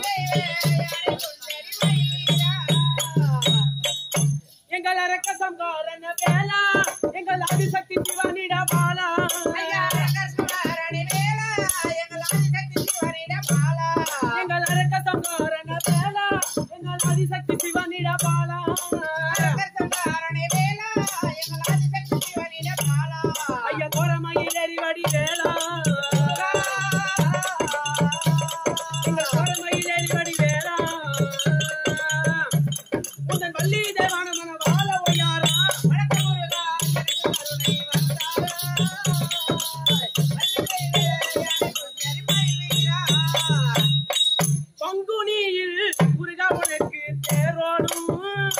எங்கள் அரக்க சங்காரன வேளா எங்கள் ஆதிசக்தி சிவனிட பாலா எங்கள் அரக்க சங்காரன வேளா எங்கள் ஆதிசக்தி சிவனிட பாலா ஐயா கோரமயில் எரிவடி வேளா எங்கள் கோரமயில் எரிவடி வேளா உந்தன் வள்ளி தேவான மன வாழ ஒய்யாரா பங்குனியில் முருகா உனக்கு தேரோடும்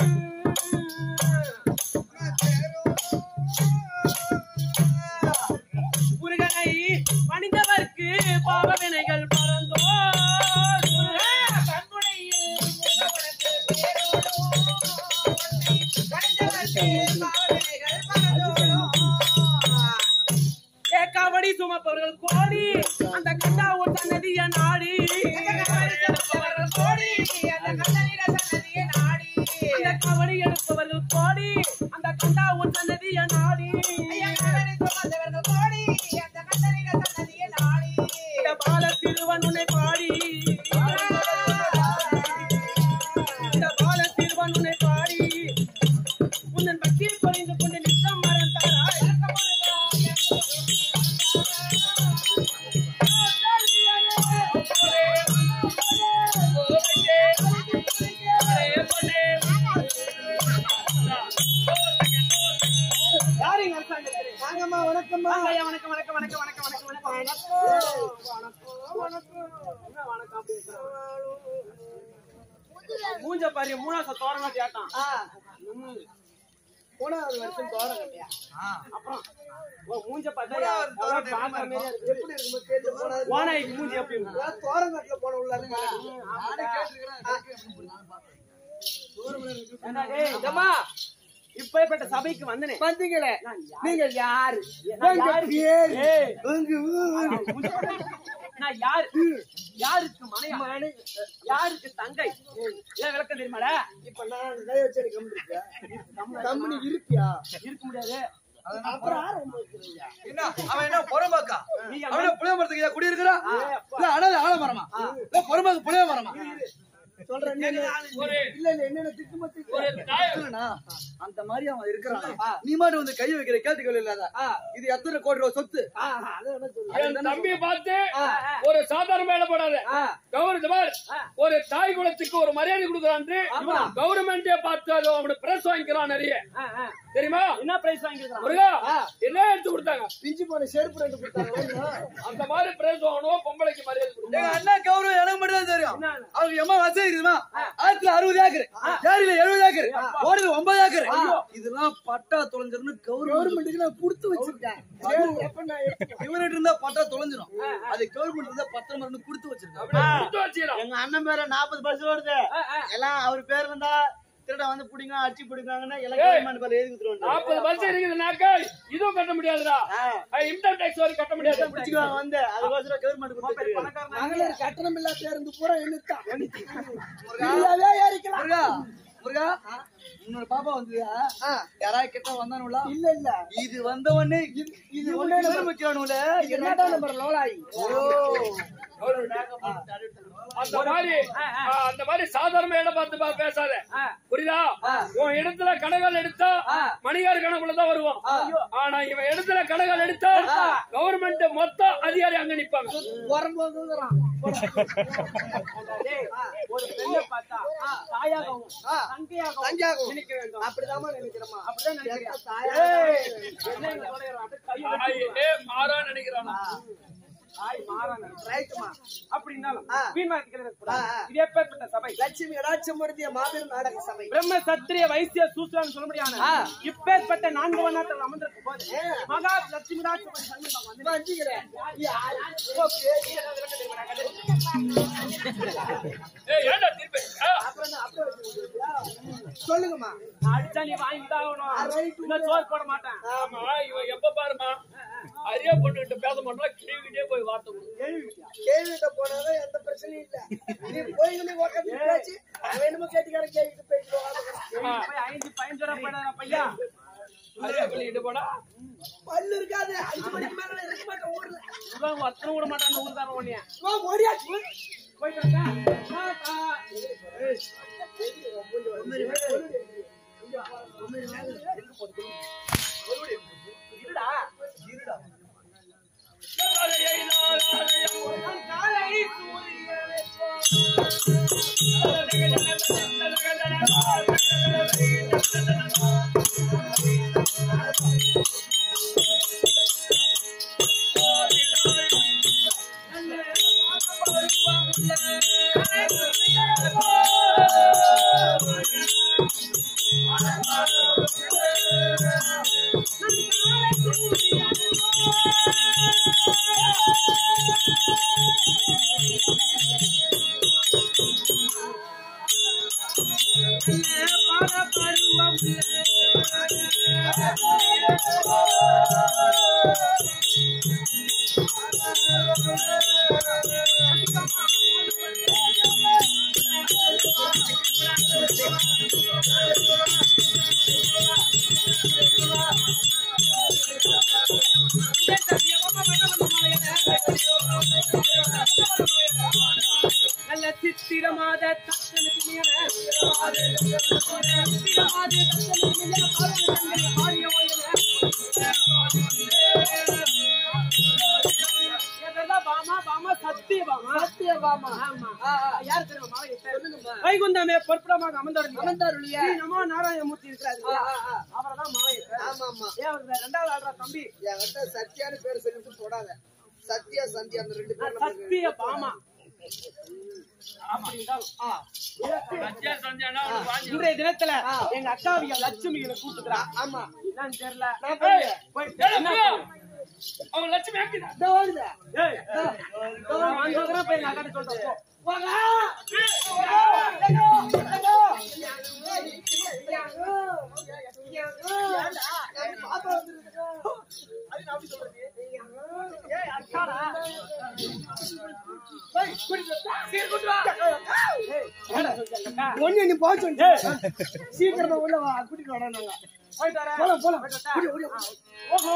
முருகனை பணிந்தவர்க்கு பாவவினைகள் பறந்தோ ஏ காவடி சுமப்பவர்கள் கோடி அந்த கண்டா ஒரு சன்னதிய நாடி அந்த காவடி எடுப்பவர்கள் கோடி அந்த கண்டா ஒரு சன்னதிய நாடி இந்த பால திருவன் உன்னை பாடி இந்த பால திருவன் உன்னை பாடி உன்னன் பக்தியில் குறைந்து கொண்டு நித்தம் மறந்தாராய் யாருங்க அரசாங்கத்திலே? வாங்கம்மா வணக்கம்மா வாங்கய்யா, வணக்கம் வணக்கம் வணக்கம் வணக்கம் வணக்கம் வணக்கம் என்ன வணக்கம் அப்படி இருக்கிறான்? மூஞ்ச பாரு மூணாச தோரணம் கேட்டான் ஆ. மூணாவது வருஷம் தோற கட்டியா அப்புறம் உன் மூஞ்ச பார்த்தா யா- யாரோ பார்க்கிற மாதிரியே இருக்கு. எப்படி இருக்குமோ கேட்டு போனாது ஓநாய்க்கு மூஞ்சி எப்படி இருக்கும்? தோரங்கட்டுல போன உள்ள இருக்கு ஏண்டா டேய், இதம்மா, இப்பேற்பட்ட சபைக்கு வந்தனே வந்தீங்களே நீங்க யாரு நான் உங்க யாரு? பேர் ஏய், உங்க ஊரு. நான் யாரு யாருக்கு மனைவி யாருக்கு தங்கை ஏன் விளக்கம் தெரியுமாடா இப்ப நான் கை வச்சு கம்பெனி கம்பெனி இருப்பியா இருக்க முடியாது அப்புறம் யார் உங்களுக்கு இருக்கிறீங்க? என்ன அவன் என்ன புறம்பாக்கா நீங்க அவன புளிய மரத்துக்கு குடி இருக்கிறா இல்ல அனாத ஆல மரமா இல்ல புறம்பாக்கு புளிய மரமா சொல்றேன் என்னென்ன- இல்ல இல்ல என்னென்ன திட்டுமா இல்லண்ணா, அந்த மாதிரி அவன் இருக்கிறான் நீ மாட்டு வந்து கை வைக்கிற கேட்டுக்கொள்ள இல்லாத இது எத்தனை கோடி ரூபாய் சொத்து அதை வேணா சொல்லு என் தம்பியை பார்த்து ஒரு சாதாரண வேலை போடாத கௌரவ பார் ஒரு தாய் குலத்துக்கு ஒரு மரியாதை கொடுக்கறான் கவர்மெண்டே பார்த்து அது அவனோட பிரஸ் வாங்கிக்கிறான் நிறைய ஆ, ஆ. தெரியுமா என்ன பிரைஸ் வாங்கிருக்கான் முருகா என்ன எடுத்து கொடுத்தாங்க பிஞ்சு போன செருப்பு ரெண்டு கொடுத்தாங்க அந்த மாதிரி பிரஸ் வாங்கணும் பொம்பளைக்கு மரியாதை கொடுக்கணும் எங்க அண்ணா கௌரவம் எனக்கு மட்டும் தான் தெரியும் அவங்க எம்மா வசதி இருக்குமா ஆயிரத்துல அறுபது ஏக்கர் ஏரியில எழுபது ஏக்கர் ஓடுது ஒன்பது ஏக்கர் இதெல்லாம் பட்டா தொலைஞ்சிருந்து கௌரவம் கவர்மெண்ட்டுக்கு நான் கொடுத்து வச்சிருக்கேன் சரி, எப்ப நான் எடுத்துக்கிறேன். இவர்கிட்ட இருந்தா பட்டா தொலைஞ்சிரும் அது கவர்மெண்ட் இருந்தா பத்திரம் இருந்து கொடுத்து வச்சிருக்காங்க கொடுத்து வச்சுக்கிறான் எங்க அண்ணன் பேர நாற்பது பஸ் வருது எல்லாம் அவர் பேர் இருந்தா திருட வந்து பிடிங்க அடிச்சு பிடிக்காங்கன்னா எல்லாம் கவர்மெண்ட் பேர் எழுதி கொடுத்துருவாங்க நாற்பது பஸ் இருக்குதுனாக்கா இதுவும் கட்ட முடியாதுடா இன்கம் டேக்ஸ் வரை கட்ட முடியாது பிடிச்சுக்குவாங்க வந்து அதுக்கோசரம் கவர்மெண்ட் கொடுத்துருக்காங்க மகளிர் கட்டணம் இல்லா பேருந்து பூரா என்னத்தான் ஃப்ரீயாவே ஏறிக்கலாம் முருகா முருகா உன்னோட பாப்பா வந்து யாராவது கிட்ட வந்தானுல இல்ல இல்ல இது வந்த உடனே இது இது ஒண்ணே வைக்கணும்ல என்னடா நம்பர் லோலாயி அந்த மாதிரி ஆ, அந்த மாதிரி சாதாரண இடம் பார்த்து பா- பேசாத புரியுதா உன் இடத்துல கடைகள் எடுத்தா மணிகார் கணக்குல தான் வருவோம் ஆனா இவன் இடத்துல கடைகள் எடுத்தா கவர்மெண்ட் மொத்த அதிகாரி அங்க நிப்பாங்க வரும்போதுங்கிறான் டேய், ஒரு பெண்ணை பார்த்தா தாயாகவும் தங்கையாகவும் தங்கையாகவும். நினைக்க வேண்டும் அப்படிதாம்மா நினைக்கிறேம்மா அப்படிதான் நினைக்கிறியா? தாயா ஏய், என்ன இங்க தொலைகிறோம்? அப்படியே கையை வச்சு ஏ மாறா நினைக்கிறான் தாய் மாறான. ரைட்டுமா அப்படி இருந்தாலும் ஆ. வீண் வார்த்தைகள் இருக்கக்கூடாது. ஆ, ஆ. இது எப்பேற்பட்ட சபை லட்சுமி கடாட்சமூர்த்திய மாபெரும் நாடக சபை பிரம்ம சத்திரிய வைசிய சூத்திரன் சொல்ல முடியாது இப்பேற்பட்ட நான்கு வண்ணத்தில் அமர்ந்திருக்கும் போது மகா லட்சுமி ராட்சமணி சண்முகம் வந்து வஞ்சிக்கிறேன் ஏய் ஏன்டா திருப்பி ஆ, சொல்லுங்கம்மா நான் அடிச்சா நீ வாங்கிதான் ஆகணும் இன்னும் சோறு போட மாட்டேன் ஆமா இவன் எப்ப பாருமா அரிய பொண்ணுகிட்ட பேச மாட்டோம் கிழிக்கிட்டே போய் வார்த்தை கொடு. கேள்விட்ட போனாதான் எந்த பிரச்சனையும் இல்ல நீ போய் நீ உட்காந்து பேச்சு அவன் என்னமோ கேட்டுக்கார கேட்டு பேசிட்டு ஆ, போய் ஐந்து பதினஞ்சு ரூபா போயிடாதா பையா அரிய பிள்ளைகிட்ட போடா பல்லு இருக்காது அஞ்சு மணிக்கு மேல இருக்க மாட்டேன் ஊர்ல இவன் ஒருத்தரும் விட மாட்டான் அந்த ஊருக்காரன் உன்னைய வா, ஓடியாச்சு போயிட்டு வரட்டா? டாடா. நான் காலை சூரியனை நல்ல சித்திரமாத தத்தனுக்கு மேல சித்திரமாத தத்தனுக்கு மேல பாருங்கள் ஆரிய இதெல்லாம் பாமா பாமா சத்திய பாமா சத்திய பாமா ஆமா யார் தெரியுமா மாலை வைகுந்தமே பொற்புறமாக அமர்ந்தார் அமர்ந்தாருளியா? ஸ்ரீ நமோ நாராயணமூர்த்தி இருக்கிறாரு அவர்தான் மாலை ஆமா ஆமா ஏன் அவர் ரெண்டாவது ஆடுற தம்பி என்கிட்ட சத்யான்னு பேர் சொல்லிட்டு போடாத சத்யா சந்தியா அந்த ரெண்டு பேர்ல சத்திய பாமா அப்படின்றாலும் சத்யா சந்தியானா அவனுக்கு வாங்கி இன்றைய தினத்துல எங்க அக்காவிய லட்சுமிகளை கூப்பிட்டுக்கிறா ஆமா என்னன்னு தெரியல ஏய், போயிட்டு ஏய், என்ன பிரியா, அவன் லட்சுமி ஆக்கிதா இந்த ஓடுத ஏய், நான் வந்ததுனா போய் எங்க அக்காட்ட சொல்றேன் போ. என்னடா சொல்றீங்க அக்கா? ஒண்ணு நீ போக சொல்லு சீக்கிரமா உள்ள வா கூட்டிட்டு வரேன் நாங்க போயிட்டு வரேன். போலாம் போலாம் போயிட்டு வரட்டா? ஓடி, ஓடி, ஓடி. ஓஹோ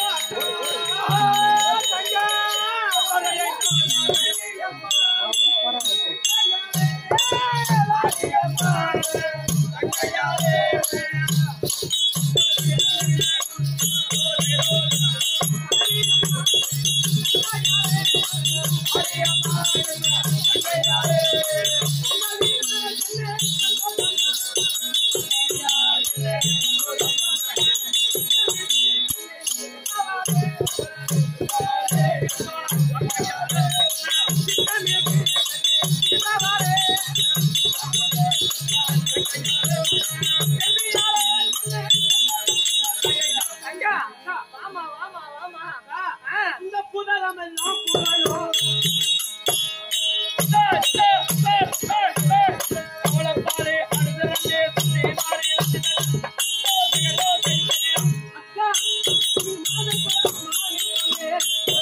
அக்கா, அக்கா, வாமா, வாமா, வாமா. அக்கா, இந்த புதலமெல்லாம் புகழும். அக்கா, நீ மாதக்குளம் மாணிக்கமே.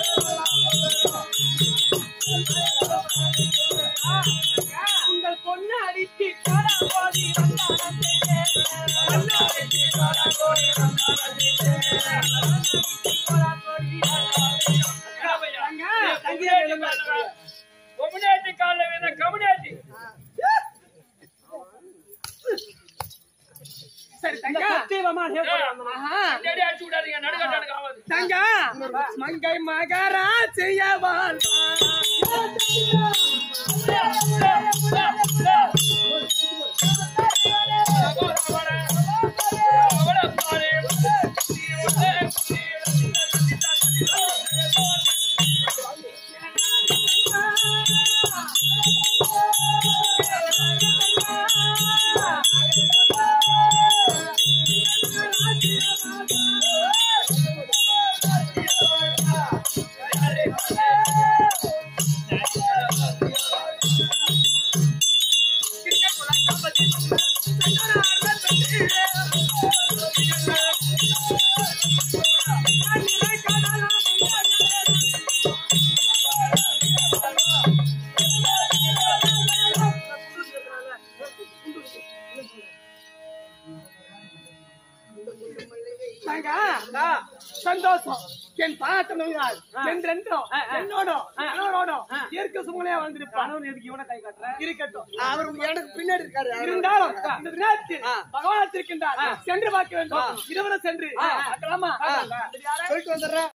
அக்கா, உங்கள் பொண்ணு அடித்து காடாகோடி கம்யூனிட்டி காலில் வேணா கம்யூனிட்டி சரி தங்க சத்தியமா அடி அடிச்சு விடாதீங்க நடுக்கட்டானுக்கு ஆகாது தங்க மங்கை மகராஜியவான் மாற்றமில்லால் என்றென்றும் என்னோடும் கணவனோடும் இயற்கை சுமங்கலியா வந்திருப்பான் எதுக்கு இவனை கை காட்டுற இருக்கட்டும் அவர் எனக்கு பின்னாடி இருக்காரு இருந்தாலும் இந்த தினத்தில் பகவான் இருக்கின்றார் சென்று பார்க்க வேண்டும் இருவரும் சென்று பார்க்கலாமா சொல்லிட்டு வந்துடுறேன்